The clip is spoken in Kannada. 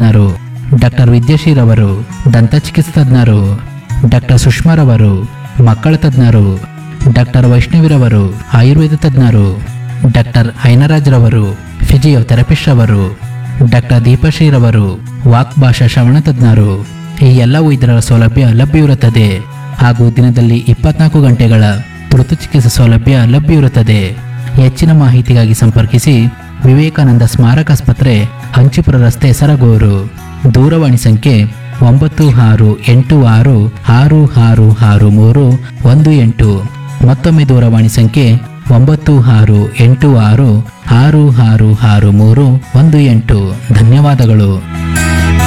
ತಜ್ಞರು ಡಾಕ್ಟರ್ ವಿದ್ಯಾಶ್ರೀರವರು ದಂತ ಚಿಕಿತ್ಸಾ ತಜ್ಞರು ಡಾಕ್ಟರ್ ಸುಷ್ಮಾರವರು ಮಕ್ಕಳ ತಜ್ಞರು ಡಾಕ್ಟರ್ ವೈಷ್ಣವಿರವರು ಆಯುರ್ವೇದ ತಜ್ಞರು ಡಾಕ್ಟರ್ ಐನರಾಜ್ರವರು ಫಿಸಿಯೋಥೆರಪಿಸ್ಟ್ ಅವರು ಡಾಕ್ಟರ್ ದೀಪಶ್ರೀರವರು ವಾಕ್ ಭಾಷಾ ಶ್ರವಣ ತಜ್ಞರು ಈ ಎಲ್ಲವೂ ಇದರ ಸೌಲಭ್ಯ ಲಭ್ಯವಿರುತ್ತದೆ ಹಾಗೂ ದಿನದಲ್ಲಿ ಇಪ್ಪತ್ನಾಲ್ಕು ಗಂಟೆಗಳ ತುರ್ತು ಚಿಕಿತ್ಸಾ ಸೌಲಭ್ಯ ಲಭ್ಯವಿರುತ್ತದೆ ಹೆಚ್ಚಿನ ಮಾಹಿತಿಗಾಗಿ ಸಂಪರ್ಕಿಸಿ ವಿವೇಕಾನಂದ ಸ್ಮಾರಕ ಆಸ್ಪತ್ರೆ ಹಂಚಿಪುರ ರಸ್ತೆ ಸರಗೂರು ದೂರವಾಣಿ ಸಂಖ್ಯೆ ಒಂಬತ್ತು ಆರು ಎಂಟು ಆರು ಆರು ಆರು ಆರು ಮೂರು ಒಂದು ಎಂಟು ಮತ್ತೊಮ್ಮೆ ದೂರವಾಣಿ ಸಂಖ್ಯೆ ಒಂಬತ್ತು ಆರು ಎಂಟು ಆರು ಆರು ಆರು ಆರು ಮೂರು ಒಂದು ಎಂಟು ಧನ್ಯವಾದಗಳು